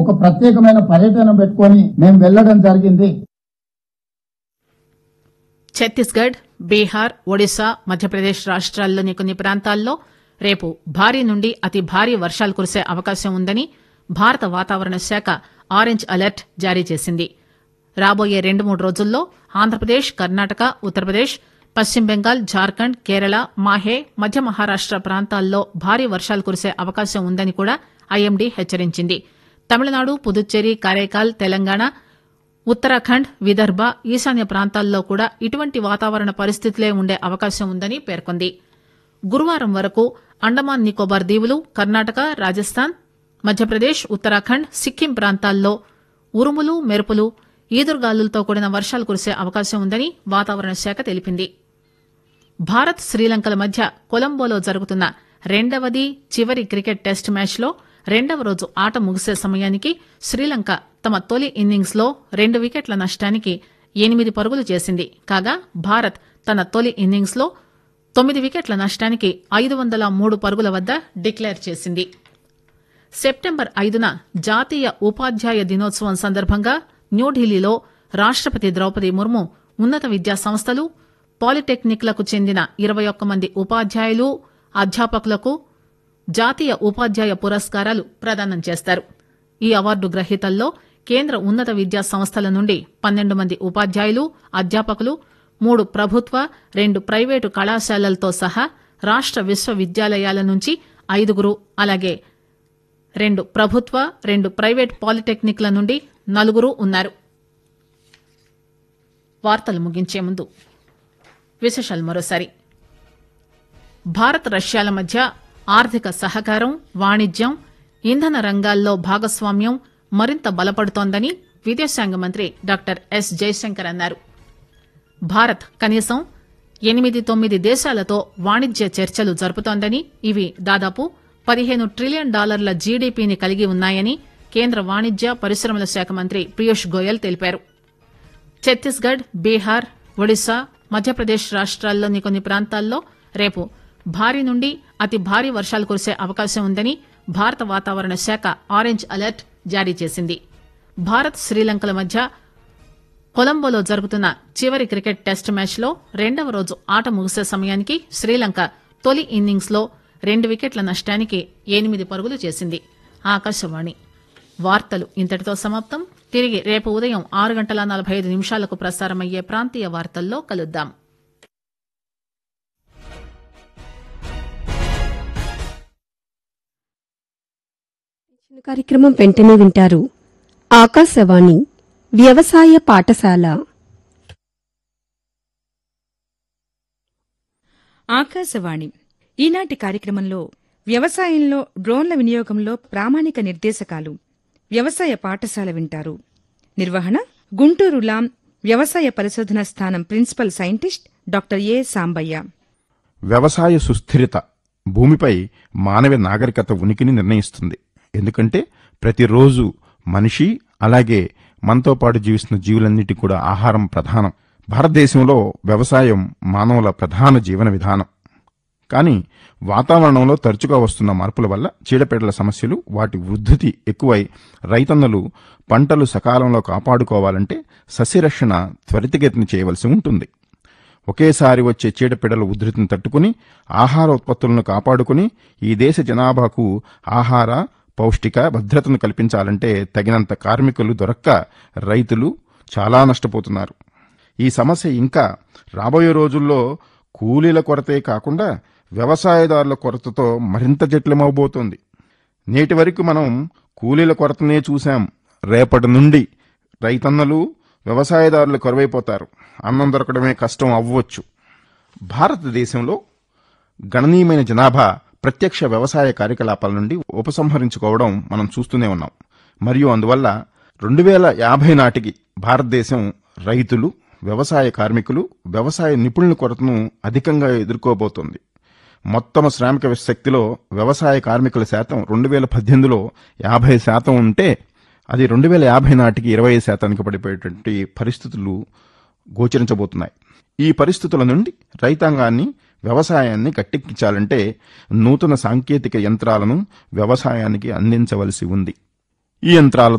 ఒక ప్రత్యేకమైన పర్యటన పెట్టుకొని మేము వెళ్లడం జరిగింది ఛత్తీస్గఢ్ బీహార్ ఒడిశా మధ్యప్రదేశ్ రాష్ట్రాల్లోని కొన్ని ప్రాంతాల్లో రేపు భారీ నుండి అతి భారీ వర్షాలు కురిసే అవకాశం ఉందని భారత వాతావరణ శాఖ ఆరెంజ్ అలర్ట్ జారీ చేసింది రాబోయే రెండు మూడు రోజుల్లో ఆంధ్రప్రదేశ్ కర్ణాటక ఉత్తరప్రదేశ్ పశ్చిమ బెంగాల్ జార్ఖండ్ కేరళ మాహే మధ్య మహారాష్ట ప్రాంతాల్లో భారీ వర్షాలు కురిసే అవకాశం ఉందని కూడా ఐఎండీ హెచ్చరించింది తమిళనాడు పుదుచ్చేరి కారైకాల్ తెలంగాణ ఉత్తరాఖండ్ విదర్భ ఈశాన్య ప్రాంతాల్లో కూడా ఇటువంటి వాతావరణ పరిస్థితులే ఉండే అవకాశం ఉందని పేర్కొంది గురువారం వరకు అండమాన్ నికోబార్ దీవులు కర్ణాటక రాజస్థాన్ మధ్యప్రదేశ్ ఉత్తరాఖండ్ సిక్కిం ప్రాంతాల్లో ఉరుములు మెరుపులు ఈదురుగాలులతో కూడిన వర్షాలు కురిసే అవకాశం ఉందని వాతావరణ శాఖ తెలిపింది భారత్ శ్రీలంకల మధ్య కొలంబోలో జరుగుతున్న రెండవది చివరి క్రికెట్ టెస్ట్ మ్యాచ్లో రెండవ రోజు ఆట ముగిసే సమయానికి శ్రీలంక తమ తొలి ఇన్నింగ్స్ లో రెండు వికెట్ల నష్టానికి ఎనిమిది పరుగులు చేసింది కాగా భారత్ తన తొలి ఇన్నింగ్స్ లో తొమ్మిది వికెట్ల నష్టానికి ఐదు వందల మూడు పరుగుల వద్ద డిక్లేర్ చేసింది సెప్టెంబర్ ఐదున జాతీయ ఉపాధ్యాయ దినోత్సవం సందర్భంగా న్యూఢిల్లీలో రాష్టపతి ద్రౌపది ముర్ము ఉన్నత విద్యా సంస్థలు పాలిటెక్నిక్లకు చెందిన ఇరవై ఒక్క మంది ఉపాధ్యాయులు అధ్యాపకులకు జాతీయ ఉపాధ్యాయ పురస్కారాలు ప్రదానం చేస్తారు ఈ అవార్డు గ్రహీతల్లో కేంద్ర ఉన్నత విద్యా సంస్థల నుండి పన్నెండు మంది ఉపాధ్యాయులు అధ్యాపకులు మూడు ప్రభుత్వ రెండు ప్రైవేటు కళాశాలలతో సహా రాష్ట విశ్వవిద్యాలయాల నుంచి ఐదుగురు అలాగే రెండు ప్రభుత్వ రెండు ప్రైవేట్ పాలిటెక్నిక్ల నుండి నలుగురు ఉన్నారు వార్తలు ముగించే ముందు విశేషాలు మరోసారి భారత్ రష్యాల మధ్య ఆర్థిక సహకారం వాణిజ్యం ఇంధన రంగాల్లో భాగస్వామ్యం మరింత బలపడుతోందని విదేశాంగ మంత్రి డాక్టర్ ఎస్ జయశంకర్ అన్నారు భారత్ కనీసం ఎనిమిది తొమ్మిది దేశాలతో వాణిజ్య చర్చలు జరుపుతోందని ఇవి దాదాపు పదిహేను ట్రిలియన్ డాలర్ల జీడీపీని కలిగి ఉన్నాయని కేంద్ర వాణిజ్య పరిశ్రమల శాఖ మంత్రి పీయూష్ గోయల్ తెలిపారు ఛత్తీస్గఢ్ బీహార్ ఒడిశా మధ్యప్రదేశ్ రాష్ట్రాల్లోని కొన్ని ప్రాంతాల్లో రేపు భారీ నుండి అతి భారీ వర్షాలు కురిసే అవకాశం ఉందని భారత వాతావరణ శాఖ ఆరెంజ్ అలర్ట్ జారీ చేసింది భారత్ శ్రీలంకల మధ్య కొలంబోలో జరుగుతున్న చివరి క్రికెట్ టెస్ట్ మ్యాచ్లో రెండవ రోజు ఆట ముగిసే సమయానికి శ్రీలంక తొలి ఇన్నింగ్స్ లో రెండు వికెట్ల నష్టానికి ఎనిమిది పరుగులు చేసింది ఆకాశవాణి వార్తలు ఇంతటితో సమాప్తం తిరిగి రేపు ఉదయం ఆరు గంటల నలభై ఐదు నిమిషాలకు ప్రసారమయ్యే ప్రాంతీయ వార్తల్లో కలుద్దాం ఇచ్చిన కార్యక్రమం వెంటనే వింటారు ఆకాశవాణి వ్యవసాయ పాఠశాల ఆకాశవాణి ఈనాటి కార్యక్రమంలో వ్యవసాయంలో డ్రోన్ల వినియోగంలో ప్రామాణిక నిర్దేశకాలు వ్యవసాయ పాఠశాల వింటారు నిర్వహణ గుంటూరు లాం వ్యవసాయ పరిశోధన స్థానం principal scientist doctor A Sambaiah వ్యవసాయ సుస్థిరత భూమిపై మానవ నాగరికత ఉనికిని నిర్ణయిస్తుంది ఎందుకంటే ప్రతిరోజు మనిషి అలాగే మనతో పాటు జీవిస్తున్న జీవులన్నిటి కూడా ఆహారం ప్రధానం భారతదేశంలో వ్యవసాయం మానవుల ప్రధాన జీవన విధానం కానీ వాతావరణంలో తరచుగా వస్తున్న మార్పుల వల్ల చీడపీడల సమస్యలు వాటి వృద్ధితి ఎక్కువై రైతన్నలు పంటలు సకాలంలో కాపాడుకోవాలంటే సస్యరక్షణ త్వరితగతిని చేయవలసి ఉంటుంది ఒకేసారి వచ్చే చీడపీడల ఉధృతిని తట్టుకుని ఆహార ఉత్పత్తులను కాపాడుకుని ఈ దేశ జనాభాకు ఆహార పౌష్టిక భద్రతను కల్పించాలంటే తగినంత కార్మికులు దొరక్క రైతులు చాలా నష్టపోతున్నారు ఈ సమస్య ఇంకా రాబోయే రోజుల్లో కూలీల కొరతే కాకుండా వ్యవసాయదారుల కొరతతో మరింత జటిలమవబోతోంది నేటి వరకు మనం కూలీల కొరతనే చూశాం రేపటి నుండి రైతన్నలు వ్యవసాయదారులు కరువైపోతారు అన్నం దొరకడమే కష్టం అవ్వచ్చు భారతదేశంలో గణనీయమైన జనాభా ప్రత్యక్ష వ్యవసాయ కార్యకలాపాల నుండి ఉపసంహరించుకోవడం మనం చూస్తూనే ఉన్నాం మరియు అందువల్ల రెండు వేల యాభై నాటికి భారతదేశం రైతులు వ్యవసాయ కార్మికులు వ్యవసాయ నిపుణుల కొరతను అధికంగా ఎదుర్కోబోతోంది మొత్తం శ్రామిక శక్తిలో వ్యవసాయ కార్మికుల శాతం రెండు వేల పద్దెనిమిదిలో యాభై శాతం ఉంటే అది రెండు వేల యాభై నాటికి ఇరవై ఐదు శాతానికి పడిపోయేటువంటి పరిస్థితులు గోచరించబోతున్నాయి ఈ పరిస్థితుల నుండి రైతాంగాన్ని వ్యవసాయాన్ని గట్టెక్కించాలంటే నూతన సాంకేతిక యంత్రాలను వ్యవసాయానికి అందించవలసి ఉంది ఈ యంత్రాల